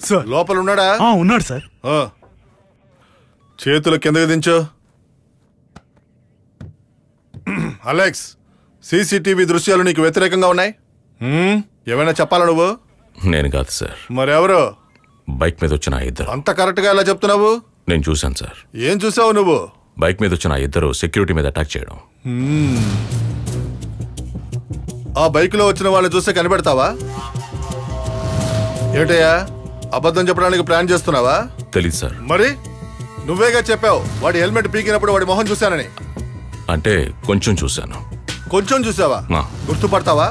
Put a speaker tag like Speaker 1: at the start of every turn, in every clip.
Speaker 1: Sir
Speaker 2: లోపల ఉన్నాడా
Speaker 1: ఆ, ఉన్నాడు సార్
Speaker 2: ఆ. చేతులు కిందకి దించు అలెక్స్ సీసీటీవీ దృశ్యాలు నీకు వ్యతిరేకంగా ఉన్నాయి హ్మ్? ఏమైనా చెప్పాలా నువ్వు
Speaker 3: నేను కాదు సార్
Speaker 2: మరెవరు
Speaker 3: బైక్ మీద వచ్చిన ఆ ఇద్దరు
Speaker 2: అంత కరెక్ట్గా ఎలా చెప్తున్నావు
Speaker 3: నేను చూశాను సార్
Speaker 2: ఏం చూసావు నువ్వు
Speaker 3: బైక్ మీద వచ్చిన ఆ ఇద్దరు సెక్యూరిటీ మీద అటాక్ చేయడం
Speaker 2: ఆ బైక్ లో వచ్చిన వాళ్ళని చూస్తే కనిపెడతావా ఏటయ్యా అబద్ధం చెప్పడానికి ప్లాన్ చేస్తున్నావా
Speaker 3: తెలీదు సార్
Speaker 2: మరి నువ్వేగా చెప్పావు వాడి హెల్మెట్ పీకినప్పుడు వాడి మొహం చూశానని
Speaker 3: అంటే కొంచెం చూశాను
Speaker 2: కొంచెం చూసావా
Speaker 3: ఆ.
Speaker 2: గుర్తుపడతావా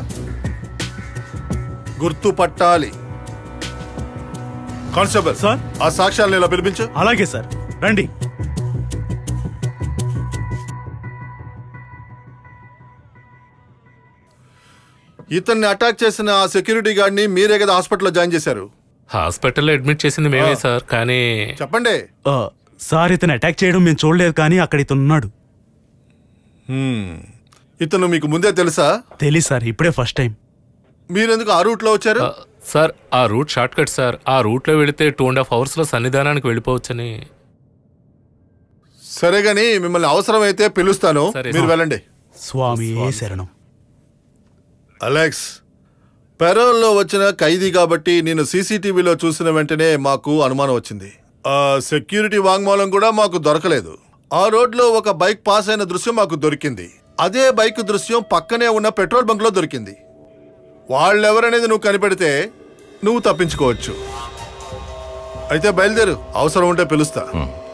Speaker 2: గుర్తుపట్టాలి కానిస్టేబుల్
Speaker 1: సార్?
Speaker 2: ఆ సాక్ష్యాలను ఇలా పిలిపించు
Speaker 1: అలాగే సార్ రండి
Speaker 2: ఇతన్ని అటాక్ చేసిన ఆ సెక్యూరిటీ గార్డ్ ని మీరే కదా హాస్పిటల్లో జాయిన్ చేశారు
Speaker 4: హాస్పిటల్లో అడ్మిట్ చేసింది మేమే సార్ కానీ
Speaker 2: చెప్పండి
Speaker 1: ఆ, సార్ ఇతను అటాక్ చేయడం మేము చూడలేదు కానీ అక్కడ ఇతను ఉన్నాడు
Speaker 2: ఇతను మీకు ముందే తెలుసా
Speaker 1: తెలీదు సార్ ఇప్పుడే ఫస్ట్ టైం
Speaker 2: మీరెందుకు ఆ రూట్ లో వచ్చారు
Speaker 4: ఆ, సార్ ఆ రూట్ షార్ట్ కట్ సార్ ఆ రూట్ లో వెళితే టూ అండ్ హాఫ్ అవర్స్ లో సన్నిధానానికి వెళ్ళిపోవచ్చని
Speaker 2: సరే గాని మిమ్మల్ని అవసరమైతే పిలుస్తాను
Speaker 4: సరే,
Speaker 2: మీరు
Speaker 4: సార్.
Speaker 2: వెళ్ళండి
Speaker 1: స్వామి ఏ శరణం
Speaker 2: అలెక్స్ పెరోల్లో వచ్చిన ఖైదీ కాబట్టి నేను సీసీటీవీలో చూసిన వెంటనే మాకు అనుమానం వచ్చింది ఆ సెక్యూరిటీ వాంగ్మూలం కూడా మాకు దొరకలేదు ఆ రోడ్లో ఒక బైక్ పాస్ అయిన దృశ్యం మాకు దొరికింది అదే బైక్ దృశ్యం పక్కనే ఉన్న పెట్రోల్ బంక్ లో దొరికింది వాళ్ళెవరనేది నువ్వు కనిపెడితే నువ్వు తప్పించుకోవచ్చు అయితే బయలుదేరు అవసరం ఉంటే పిలుస్తా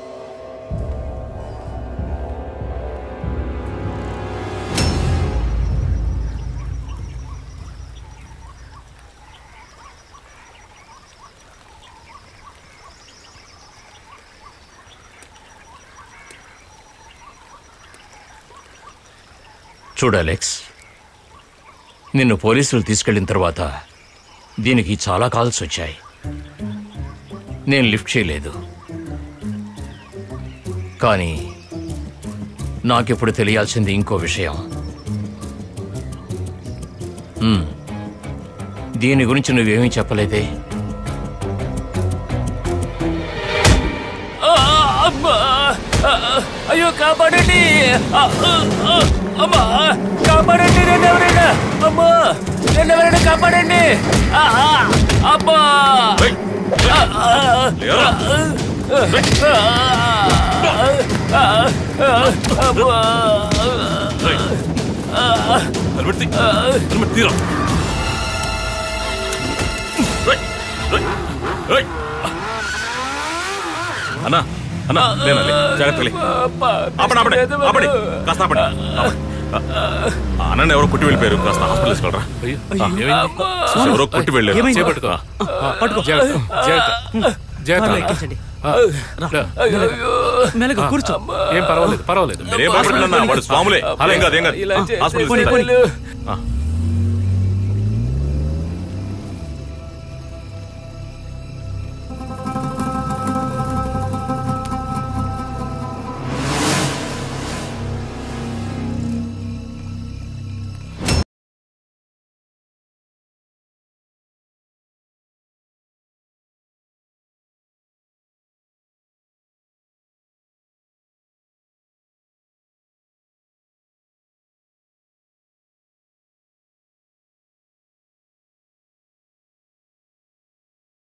Speaker 5: చూడు అలెక్స్ నిన్ను పోలీసులు తీసుకెళ్లిన తర్వాత దీనికి చాలా కాల్స్ వచ్చాయి నేను లిఫ్ట్ చేయలేదు కానీ నాకిప్పుడు తెలియాల్సింది ఇంకో విషయం మ్మ్. దీని గురించి నువ్వేమీ చెప్పలేదే అయ్యో కాపాడండి అమ్మా కాపాడండి నన్ను ఎవరైనా అమ్మా నన్ను ఎవరైనా కాపాడండి అబ్బా
Speaker 3: అన్నా అన్నా లేనండి జాగ్రత్తలే ఆపండి ఆపండి ఆపండి కాస్త ఆపండి ఆపండి. ఆ అన్నని ఎవరో కొట్టి వెళ్ళిపోయారు కాస్త హాస్పిటల్ తీసుకెళ్ళరా ఎవరో కొట్టి వెళ్ళారు
Speaker 1: ఏమైంది?
Speaker 4: చేపట్టుకో
Speaker 1: పట్టుకో
Speaker 4: జాగ్రత్త జాగ్రత్త జాగ్రత్త ఆ, రా.
Speaker 1: మెల్లగా కూర్చో
Speaker 4: ఏం పర్వాలేదు పర్వాలేదు
Speaker 3: మీరేం భయపడకండి అన్న, వాడు స్వాములే అలా ఏం కాదు ఏం కాదు హాస్పిటల్
Speaker 1: పోనీ,
Speaker 3: తీసుకెళ్ళండి.
Speaker 1: పోనీ.
Speaker 3: ఆ,